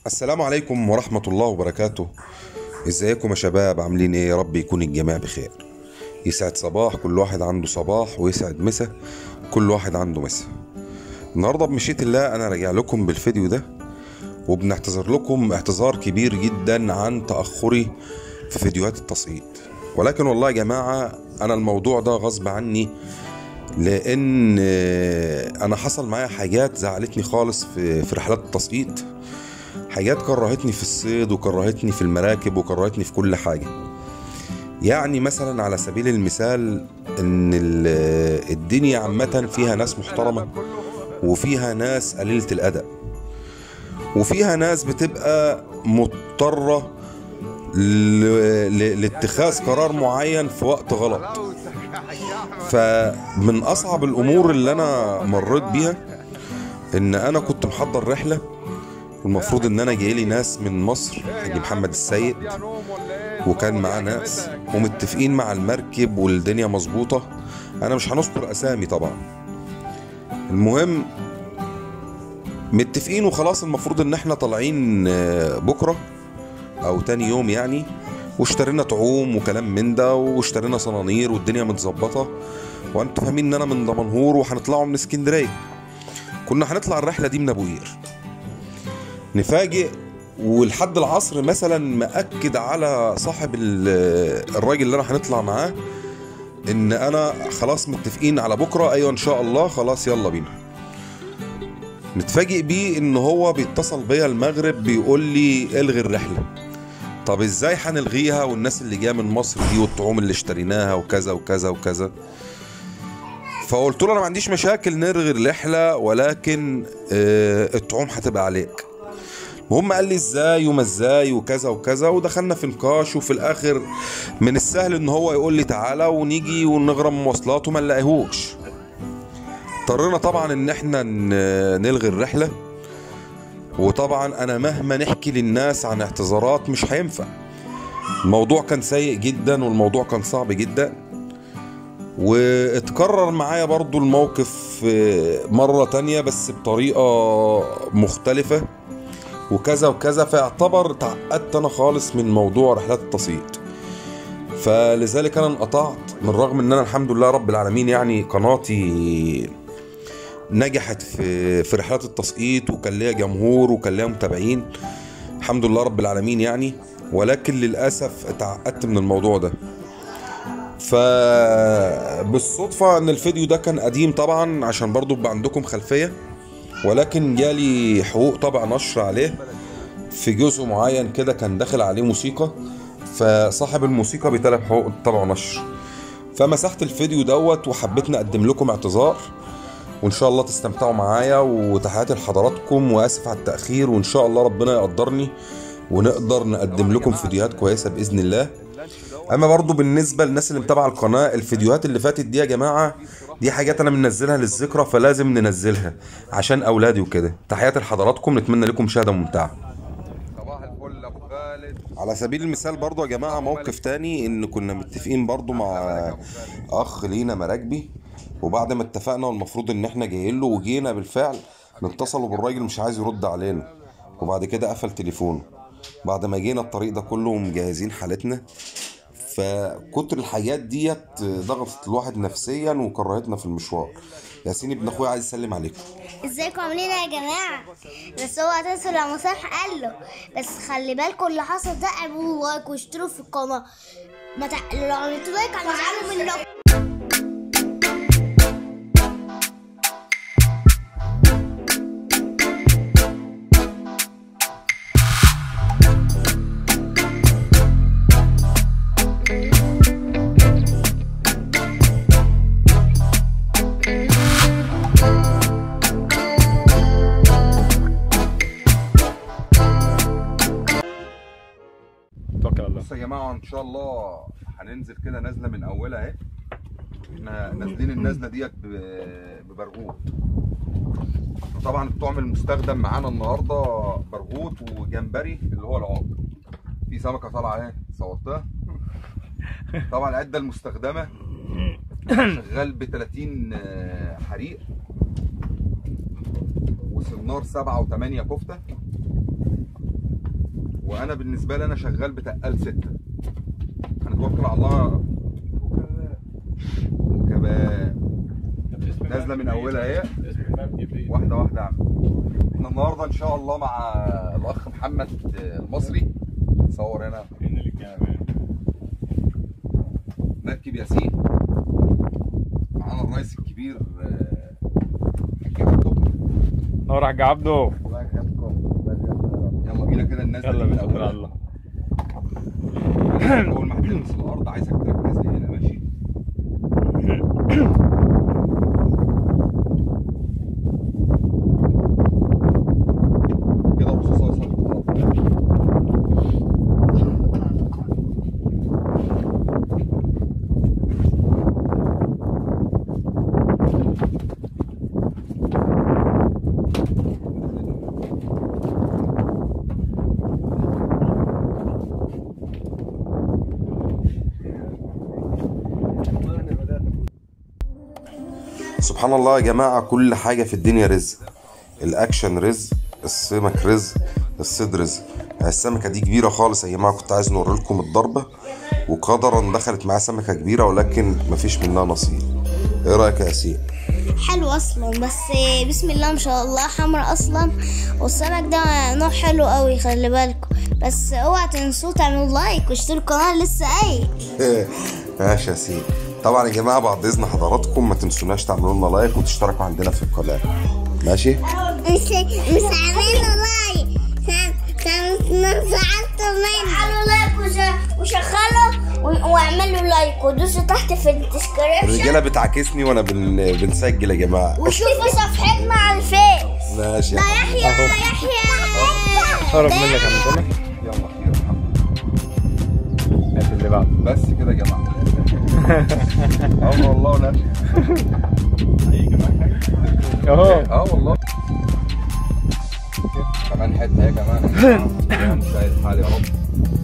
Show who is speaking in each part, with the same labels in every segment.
Speaker 1: السلام عليكم ورحمة الله وبركاته ازيكم يا شباب عاملين ايه يا رب يكون الجميع بخير يسعد صباح كل واحد عنده صباح ويسعد مسا كل واحد عنده مسا النهاردة بمشيئة الله انا راجع لكم بالفيديو ده وبنعتذر لكم اعتذار كبير جدا عن تأخري في فيديوهات التسقيط ولكن والله يا جماعة انا الموضوع ده غصب عني لان آه، انا حصل معايا حاجات زعلتني خالص في في رحلات التسقيط حاجات كرهتني في الصيد وكرهتني في المراكب وكرهتني في كل حاجة يعني مثلا على سبيل المثال ان ال- الدنيا عامة فيها ناس محترمة وفيها ناس قليلة الأدب وفيها ناس بتبقى مضطرة ل- ل- لاتخاذ قرار معين في وقت غلط فمن أصعب الأمور اللي أنا مريت بيها إن أنا كنت محضر رحلة والمفروض ان انا جاي لي ناس من مصر حاج محمد السيد وكان معاه ناس ومتفقين مع المركب والدنيا مظبوطه انا مش هنذكر اسامي طبعا المهم متفقين وخلاص المفروض ان احنا طالعين آه، بكره او تاني يوم يعني واشترينا طعوم وكلام من ده واشترينا صنانير والدنيا متظبطه وانتوا فاهمين ان انا من دمنهور وهنطلعوا من اسكندريه كنا هنطلع الرحله دي من ابو قير نفاجئ ولحد العصر مثلا مأكد على صاحب ال- الراجل اللي انا هنطلع معاه ان انا خلاص متفقين على بكره ايوه ان شاء الله خلاص يلا بينا نتفاجئ بيه ان هو بيتصل بيا المغرب بيقول لي الغي الرحله طب ازاي هنلغيها والناس اللي جايه من مصر دي والطعوم اللي اشتريناها وكذا وكذا وكذا فقلت له انا ما عنديش مشاكل نلغي الرحله ولكن آه، الطعوم هتبقى عليك المهم قال لي ازاي وما ازاي وكذا وكذا ودخلنا في نقاش وفي الاخر من السهل ان هو يقول لي تعالى ونيجي ونغرم مواصلات وما نلاقيهوش اضطرينا طبعا ان احنا ن- نلغي الرحله وطبعا انا مهما نحكي للناس عن اعتذارات مش هينفع الموضوع كان سيء جدا والموضوع كان صعب جدا واتكرر معايا برضو الموقف آه، مرة تانية بس بطريقة مختلفة وكذا وكذا فاعتبر تعقدت انا خالص من موضوع رحلات التصعيد فلذلك انا انقطعت من رغم ان انا الحمد لله رب العالمين يعني قناتي نجحت في في رحلات التسقيط وكان ليا جمهور وكان ليا متابعين الحمد لله رب العالمين يعني ولكن للاسف اتعقدت من الموضوع ده فبالصدفة ان الفيديو ده كان قديم طبعا عشان برضو يبقى عندكم خلفية ولكن جالي حقوق طبع نشر عليه في جزء معين كده كان داخل عليه موسيقى فصاحب الموسيقى بيطلب حقوق طبع ونشر فمسحت الفيديو دوت وحبيت نقدم لكم اعتذار وان شاء الله تستمتعوا معايا وتحياتي لحضراتكم واسف على التاخير وان شاء الله ربنا يقدرني ونقدر نقدم لكم فيديوهات كويسه باذن الله اما برضو بالنسبه للناس اللي متابعه القناه الفيديوهات اللي فاتت دي يا جماعه دي حاجات انا منزلها للذكرى فلازم ننزلها عشان اولادي وكده تحياتي لحضراتكم نتمنى لكم مشاهده ممتعه صباح الفل ابو خالد على سبيل المثال برضو يا جماعه موقف تاني ان كنا متفقين برضو مع اخ لينا مراكبي وبعد ما اتفقنا والمفروض ان احنا جايين له وجينا بالفعل نتصلوا بالراجل مش عايز يرد علينا وبعد كده قفل تليفونه بعد ما جينا الطريق ده كله ومجهزين حالتنا فكتر الحاجات ديت ضغطت الواحد نفسيا وكرهتنا في المشوار ياسين ابن اخويا عايز يسلم عليكم
Speaker 2: ازيكم عاملين ايه يا جماعه بس هو اساسا لما صح قال له بس خلي بالكم اللي حصل ده اعملوا لايك واشتركوا في القناه ما تع... لو عملتوا لايك هنزعلوا منكم
Speaker 3: توكل على الله
Speaker 1: بص يا جماعه ان شاء الله هننزل كده نازله من اولها اهي احنا نازلين النازله ديت ب- ببرغوث طبعا الطعم المستخدم معانا النهارده برغوث وجمبري اللي هو العاق في سمكه طالعه اهي صورتها طبعا العده المستخدمه شغال ب 30 آه، حريق و- وص- 12 7 و8 كفته وانا بالنسبه لي انا شغال بتقال ستة هنتوكل على الله وكباب نازله من اولها اهي واحده واحده يا عم احنا النهارده ان شاء الله مع الاخ محمد المصري نصور هنا مركب ياسين معانا الرئيس الكبير آه، حاج عبده.
Speaker 3: نور يا حاج عبده
Speaker 1: يلا بينا كده الناس
Speaker 3: يلا
Speaker 1: من
Speaker 3: بسم الله
Speaker 1: اولها
Speaker 3: الله
Speaker 1: اول ما هتلمس الارض عايزك تركز لي هنا ماشي كده رصاصه وصلت سبحان الله يا جماعة كل حاجة في الدنيا رزق الأكشن رزق السمك رزق الصيد رزق السمكة دي كبيرة خالص يا جماعة كنت عايز نوري لكم الضربة وقدرا دخلت معايا سمكة كبيرة ولكن مفيش منها نصيب ايه رأيك يا ياسين؟
Speaker 2: حلو اصلا بس بسم الله ما شاء الله حمرا اصلا والسمك ده نوع حلو قوي خلي بالكم بس اوعى تنسوا تعملوا لايك واشتركوا القناه لسه قايل
Speaker 1: ماشي يا ياسين طبعا يا جماعة بعد إذن حضراتكم ما تنسوناش تعملوا لنا لايك وتشتركوا عندنا في القناة ماشي؟
Speaker 2: مش مش عاملين لايك فعلتوا مني عملوا لايك وشغلوا واعملوا لايك ودوسوا تحت في الديسكريبشن
Speaker 1: الرجالة بتعاكسني وأنا بن... بنسجل يا جماعة
Speaker 2: وشوفوا صفحتنا على الفيس
Speaker 1: ماشي يا
Speaker 2: لا
Speaker 1: حبيبي.
Speaker 2: يحيى لا يحيى
Speaker 3: قرب منك يا عم سامح
Speaker 1: يلا خير الحمد لله.
Speaker 3: هات اللي بعده
Speaker 1: بس كده يا جماعه اه والله ونفسي
Speaker 3: اهو
Speaker 1: اه والله كمان حته يا جماعه يا مساعد الحال يا رب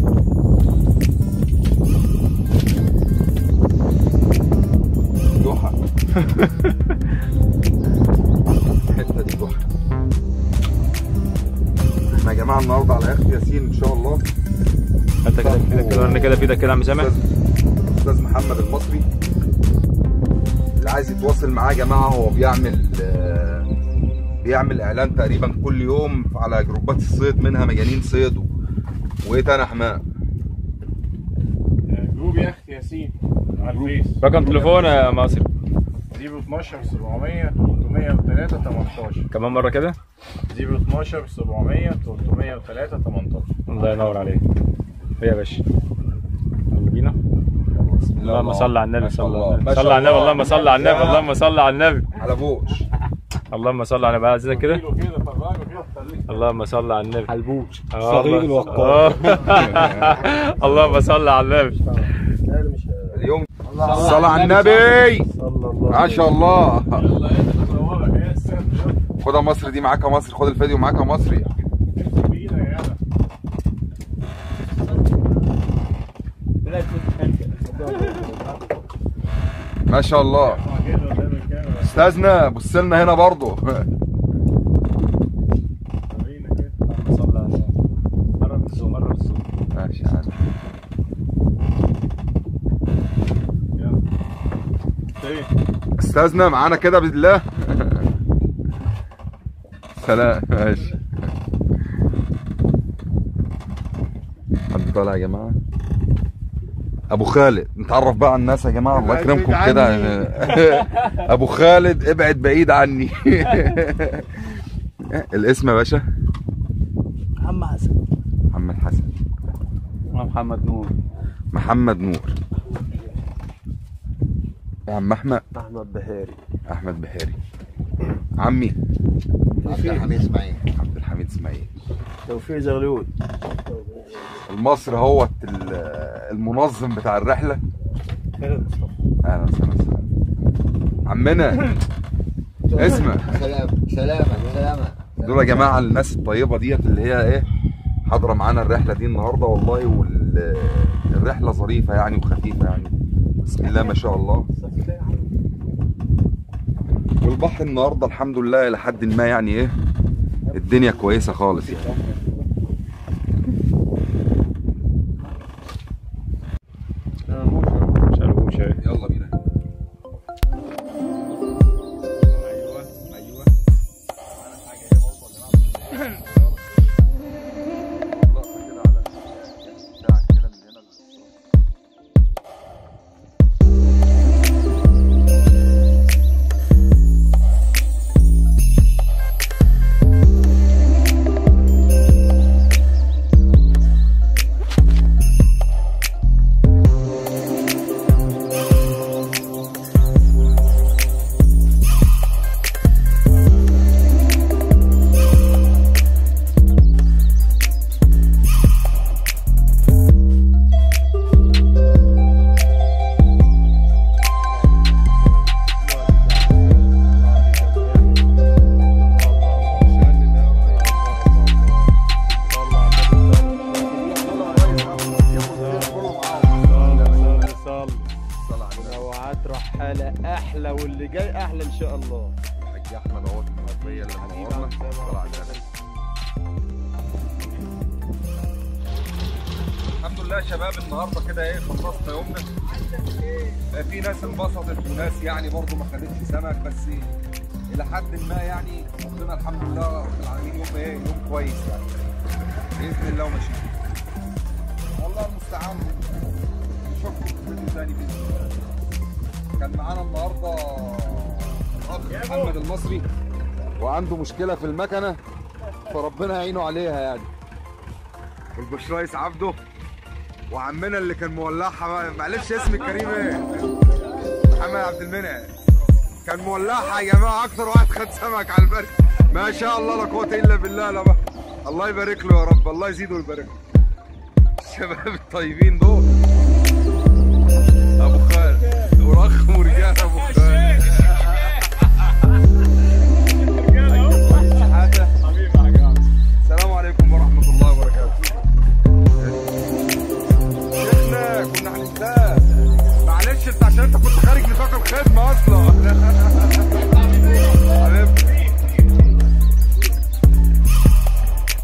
Speaker 1: جحا الحته دي جحا احنا يا جماعه النهارده على يخت ياسين ان شاء الله
Speaker 3: هات كده كده كده وريني كده في ايدك كده يا عم سامح
Speaker 1: أستاذ- استاذ محمد المصري اللي عايز يتواصل معاه يا جماعه هو بيعمل آه، بيعمل اعلان تقريبا كل يوم على جروبات الصيد منها مجانين صيد و- وايه تاني يا حماء
Speaker 4: جروب يخت ياسين على الفيس
Speaker 3: رقم تليفون يا مصري
Speaker 4: زيرو 12 700 303 18
Speaker 3: كمان مره كده
Speaker 4: 012 700 303 18
Speaker 3: الله ينور عليك ايه يا باشا يلا بينا
Speaker 1: بسم الله
Speaker 3: اللهم صل على النبي
Speaker 1: ما شاء
Speaker 3: صلى
Speaker 1: الله.
Speaker 3: الله
Speaker 1: ما
Speaker 3: عليه
Speaker 1: شاء
Speaker 3: صل على النبي
Speaker 1: الله.
Speaker 3: اللهم صل على النبي
Speaker 1: يا
Speaker 3: اللهم صل على النبي
Speaker 1: على بوش
Speaker 3: اللهم صل على النبي عايزك كده
Speaker 4: كيلو كده فرجه كده خليك
Speaker 3: اللهم صل على النبي
Speaker 5: حلبوش
Speaker 3: آه،
Speaker 5: صغير
Speaker 3: الله-
Speaker 5: الوقار
Speaker 3: آه. اللهم صل على النبي
Speaker 1: اليوم صلى على النبي
Speaker 5: صلى الله
Speaker 1: ما شاء الله
Speaker 4: يلا انت تصورك هي السد يلا
Speaker 1: خد يا مصري دي معاك يا مصري خد الفيديو معاك يا مصري
Speaker 4: امسك بايدك يا جدع
Speaker 1: ما شاء الله
Speaker 4: ارفع كده قدام الكاميرا
Speaker 1: استاذنا بص لنا هنا برضه
Speaker 4: ورينا كده
Speaker 3: اللهم صل على النبي قرب الزوم قرب الزوم
Speaker 1: ماشي يا عم
Speaker 4: يلا ايه
Speaker 1: استاذنا معانا كده بالله سلام ماشي حد طالع يا جماعه ابو خالد نتعرف بقى على الناس يا جماعه الله يكرمكم
Speaker 4: ابعد
Speaker 1: كده
Speaker 4: عني.
Speaker 1: ابو خالد ابعد بعيد عني الاسم يا باشا
Speaker 5: محمد حسن
Speaker 1: محمد حسن
Speaker 5: محمد نور
Speaker 1: محمد نور يا عم احمد
Speaker 5: احمد بهاري
Speaker 1: احمد بهاري عمي
Speaker 6: عبد الحميد اسماعيل
Speaker 1: عبد الحميد اسماعيل
Speaker 5: توفيق زغلول
Speaker 1: المصري هو المنظم بتاع الرحله اهلا وسهلا وسهلا. عمنا اسمع
Speaker 6: سلام سلامة سلامة
Speaker 1: دول يا جماعه الناس الطيبه ديت اللي هي ايه حاضره معانا الرحله دي النهارده والله والرحله ظريفه يعني وخفيفه يعني بسم الله ما شاء الله والبحر النهارده الحمد لله لحد ما يعني ايه الدنيا كويسه خالص يعني
Speaker 5: اللي جاي احلى ان شاء الله
Speaker 1: الحاج احمد اهوت المصريه اللي منورنا طلع النبي. الحمد لله يا شباب النهارده كده ايه خلصنا يومنا آه، في ناس انبسطت وناس يعني برضو ما خدتش سمك بس الى حد ما يعني ربنا الحمد لله رب العالمين يوم ايه يوم كويس يعني باذن الله وماشي والله المستعان نشوفكم في فيديو تاني باذن الله كان معانا النهارده الاخ محمد المصري وعنده مشكله في المكنه فربنا يعينه عليها يعني والبشرايس عبده وعمنا اللي كان مولعها بقى- معلش اسم الكريم ايه محمد عبد المنعم كان مولعها يا جماعه اكتر واحد خد سمك على البرد ما شاء الله لا قوه الا بالله لا بقى الله يبارك له يا رب الله يزيده ويبارك له الشباب الطيبين دول ابو خالد